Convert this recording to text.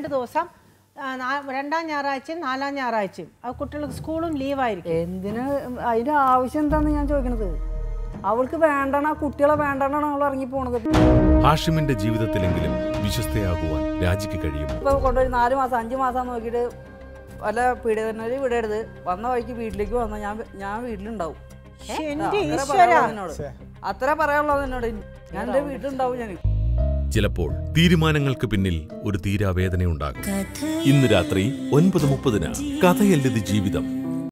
രണ്ട് ദിവസം ആ, നാ- രണ്ടാം ഞായറാഴ്ചയും നാലാം ഞായറാഴ്ചയും അത് കുട്ടികൾക്ക് സ്കൂളും ലീവായിരിക്കും എന്തിന് അതിന്റെ ആവശ്യം എന്താന്ന് ഞാൻ ചോദിക്കണത് അവൾക്ക് വേണ്ടണ കുട്ടികളെ വേണ്ടണ അവൾ ഇറങ്ങി പോണത് ഹാഷിമിന്റെ ജീവിതത്തിലെങ്കിലും വിശ്വസ്തയാകുവാൻ രാജിക്ക് കഴിയുമോ ഇപ്പൊ കൊണ്ടുപോയി നാല് മാസം അഞ്ച് മാസം നോക്കിയിട്ട് വല്ല പീഡിതനൊരു വിടരുത് വന്ന വഴിക്ക് വീട്ടിലേക്ക് വന്ന ഞാൻ ഞാൻ വീട്ടിലുണ്ടാവും ശ്ശെ, ആ, എന്റെ അത്രേ ഈശ്വര പറയാനുള്ളൂ എന്നോട് അത്ര പറയാനുള്ളത് എന്നോട് ഞാൻ എന്റെ വീട്ടിലുണ്ടാവും ഞാൻ ചിലപ്പോൾ തീരുമാനങ്ങൾക്ക് പിന്നിൽ ഒരു തീരാവേദനയുണ്ടാകും ഇന്ന് രാത്രി ഒൻപത് മുപ്പതിന് കഥയല്ലത് ജീവിതം